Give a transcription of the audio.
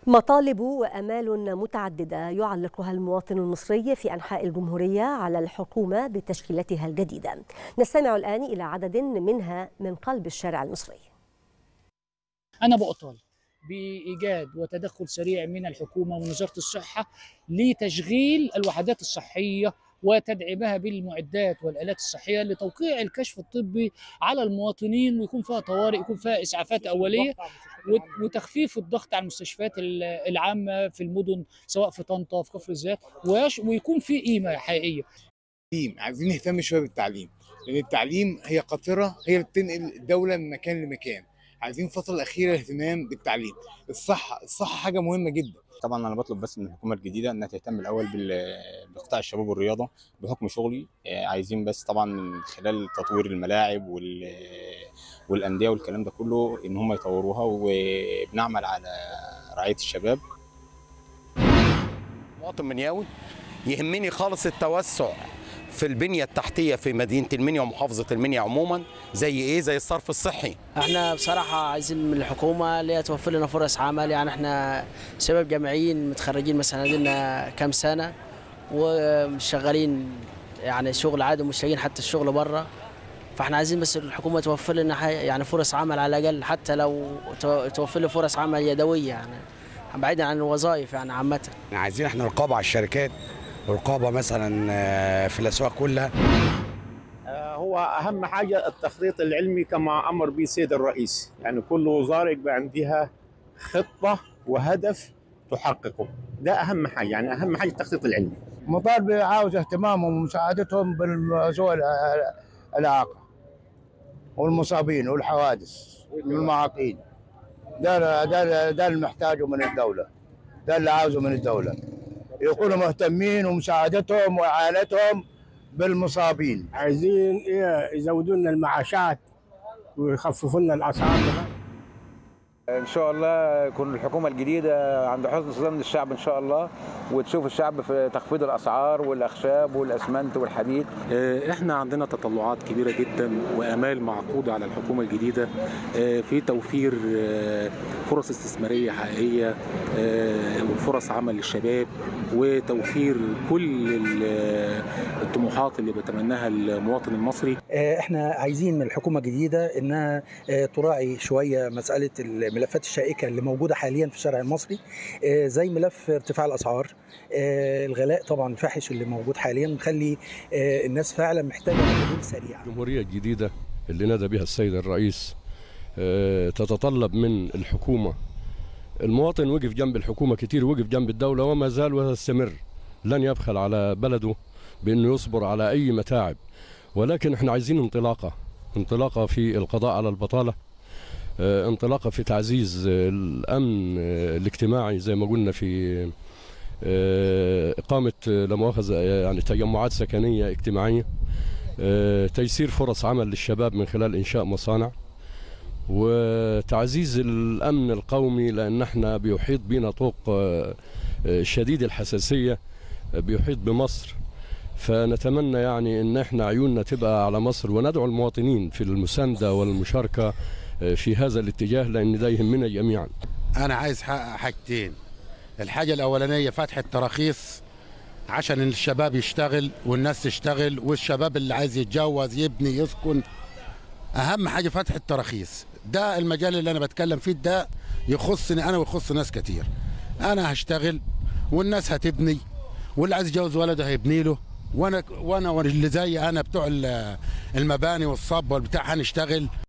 مطالب وامال متعدده يعلقها المواطن المصري في انحاء الجمهوريه على الحكومه بتشكيلتها الجديده. نستمع الان الى عدد منها من قلب الشارع المصري. انا بطالب بايجاد وتدخل سريع من الحكومه ووزاره الصحه لتشغيل الوحدات الصحيه وتدعيمها بالمعدات والالات الصحيه لتوقيع الكشف الطبي على المواطنين ويكون فيها طوارئ يكون فيها اسعافات اوليه وتخفيف الضغط على المستشفيات العامه في المدن سواء في طنطا في كفر الزيات ويكون في قيمه حقيقيه. التعليم عايزين نهتم شويه بالتعليم لان التعليم هي قاطره هي اللي بتنقل الدوله من مكان لمكان. عايزين الفتره الاخيره اهتمام بالتعليم الصحه الصحه حاجه مهمه جدا طبعا انا بطلب بس من الحكومه الجديده انها تهتم الاول بقطاع الشباب والرياضه بحكم شغلي عايزين بس طبعا من خلال تطوير الملاعب وال والانديه والكلام ده كله ان هم يطوروها وبنعمل على رعايه الشباب مواطن منياوي يهمني خالص التوسع في البنيه التحتيه في مدينه المنيا ومحافظه المنيا عموما زي ايه زي الصرف الصحي احنا بصراحه عايزين من الحكومه اللي هي توفر لنا فرص عمل يعني احنا شباب جامعيين متخرجين مثلا لنا كام سنه ومش شغالين يعني شغل عادي ومش لاقيين حتى الشغل بره فاحنا عايزين بس الحكومه توفر لنا يعني فرص عمل على الاقل حتى لو توفر لي فرص عمل يدويه يعني بعيدا عن الوظائف يعني عامه عايزين احنا رقابه على الشركات رقابه مثلا في الاسواق كلها هو اهم حاجه التخطيط العلمي كما امر به السيد الرئيس يعني كل وزاره يبقى عندها خطه وهدف تحققه ده اهم حاجه يعني اهم حاجه التخطيط العلمي مطالبه عاوز اهتمامهم ومساعدتهم بالذوي الاعاقه والمصابين والحوادث والمعاقين ده ده ده اللي محتاجه من الدوله ده اللي عاوزه من الدوله يكونوا مهتمين ومساعدتهم واعانتهم بالمصابين عايزين ايه يزودوا لنا المعاشات ويخففوا لنا الاسعار ان شاء الله يكون الحكومه الجديده عند حسن صدام للشعب ان شاء الله وتشوف الشعب في تخفيض الاسعار والاخشاب والاسمنت والحديد احنا عندنا تطلعات كبيره جدا وامال معقوده على الحكومه الجديده في توفير فرص استثماريه حقيقيه وفرص عمل للشباب وتوفير كل الطموحات اللي بيتمناها المواطن المصري احنا عايزين من الحكومه الجديده انها تراعي شويه مساله الملفات الشائكه اللي موجوده حاليا في الشارع المصري زي ملف ارتفاع الاسعار الغلاء طبعا الفاحش اللي موجود حاليا مخلي الناس فعلا محتاجه حلول سريعه الجمهوريه الجديده اللي نادى بها السيد الرئيس تتطلب من الحكومه المواطن وقف جنب الحكومه كتير وقف جنب الدوله وما زال ويستمر لن يبخل على بلده بانه يصبر على اي متاعب ولكن احنا عايزين انطلاقه انطلاقه في القضاء على البطاله انطلاقه في تعزيز الامن الاجتماعي زي ما قلنا في اقامه لا مؤاخذه يعني تجمعات سكنيه اجتماعيه تيسير فرص عمل للشباب من خلال انشاء مصانع وتعزيز الامن القومي لان احنا بيحيط بنا طوق شديد الحساسيه بيحيط بمصر فنتمنى يعني ان احنا عيوننا تبقى على مصر وندعو المواطنين في المسانده والمشاركه في هذا الاتجاه لان ده يهمنا جميعا. انا عايز حاجتين. الحاجه الاولانيه فتح التراخيص عشان الشباب يشتغل والناس تشتغل والشباب اللي عايز يتجوز يبني يسكن اهم حاجه فتح التراخيص ده المجال اللي انا بتكلم فيه ده يخصني انا ويخص ناس كتير انا هشتغل والناس هتبني واللي عايز يتجوز ولده هيبني له وانا وانا واللي زي انا بتوع المباني والصب والبتاع هنشتغل